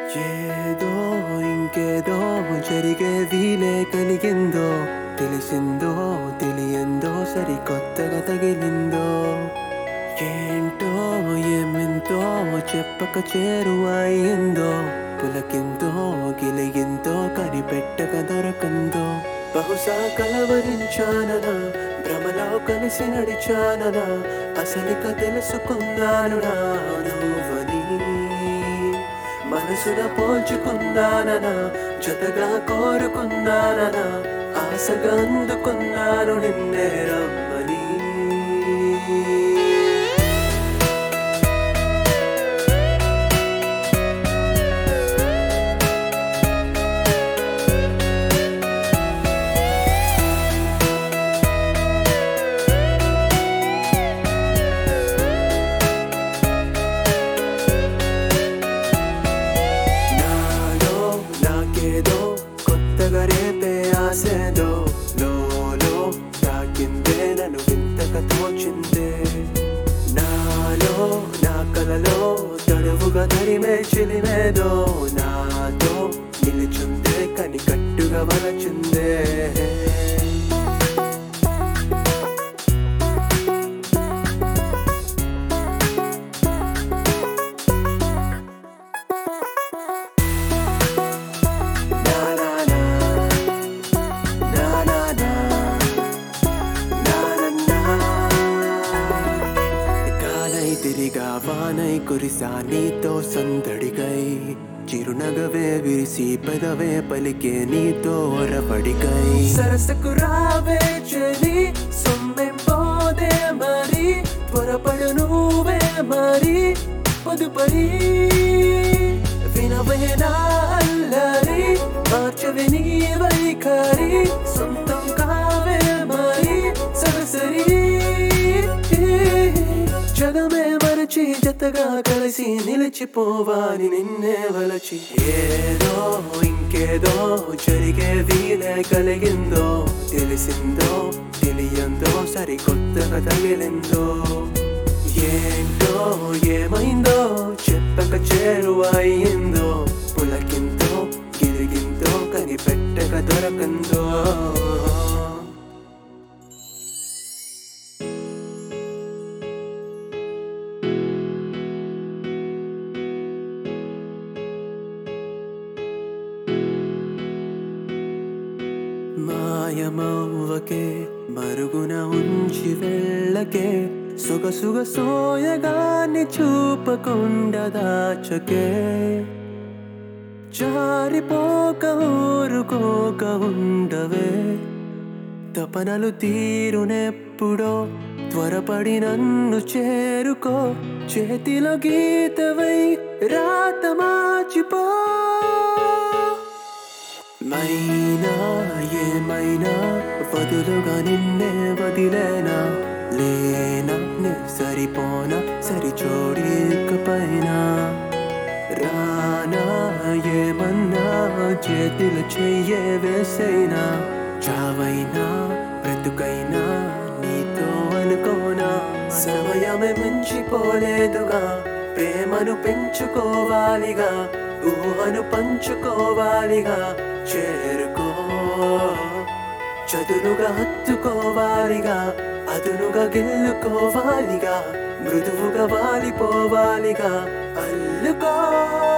ఏదో ఇంకేదో జరిగే వీలే కలిగిందో తెలిసిందో తెలియందో సరికొత్తగా తగిలిందో ఏంటో ఏమింతో చెప్పక చేరువయిందో పులకింతో గిలిగింతో కనిపెట్టక దొరకందో బహుశా కలవరించాననా భ్రమలో కలిసి నడిచాననా అసలిక తెలుసుకున్నానునా నువ్వని మనసున పోల్చుకున్నాననా జతగా కోరుకున్నాననా ఆశగా అందుకున్నాను నిన్నే రమ్మని నాలో నాకేదో కొత్తగా రేపే ఆసేదో లోలో తాకిందే నన్ను వింతగా తోచిందే నాలో నా కలలో తడువుగా తరిమే చిలిమేదో నాతో నిలుచుందే కనికట్టుగా వలచుందే నా నా నా నా నా నా నా నా కాలై తిరిగా వానై కురిసా నీతో సందడిగై చిరునగవే విరిసి పెదవే పలికే నీతో ఒరపడికై సరసకు రావే చెలి సొమ్మెం పోదే మరి త్వరపడు నువ్వే మరి పొదుపరి వినవే నా అల్లరి మార్చవే నీ వైఖరి సొంతం కావే మరి సరసరి జగమే మరచి జతగా కలిసి నిలిచిపోవాలి నిన్నే వలచి ఏదో ఇంకేదో జరిగే వీలే కలిగిందో తెలిసిందో తెలియందో సరికొత్తగా తగిలిందో ఏంటో ఏమైందో చెప్పక చేరువయిందో పులకింతో గిరిగింతో కనిపెట్టక దొరకందో మాయమవ్వకే మరుగున ఉంచి వెళ్ళకే సొగసుగ సోయగాన్ని చూపకుండా దాచకే జారిపోక ఊరుకోక ఉండవే తపనలు తీరునెప్పుడో త్వరపడి నన్ను చేరుకో చేతిలో గీతవై రాత మార్చిపో మైనా ఏమైనా వదులుగా నిన్నే వదిలేనా లేనా నే సరిపోనా సరిచోడి పైన రానా ఏమన్నా చేతులు చెయ్యే వేసైనా చావైనా బ్రతుకైనా నీతో అనుకోనా సమయమే మించిపోలేదుగా ప్రేమను పెంచుకోవాలిగా ఊహను పంచుకోవాలిగా చేరుకో చదునుగా హత్తుకోవాలిగా అదునుగా గెల్లుకోవాలిగా మృదువుగా వాలిపోవాలిగా అల్లుకో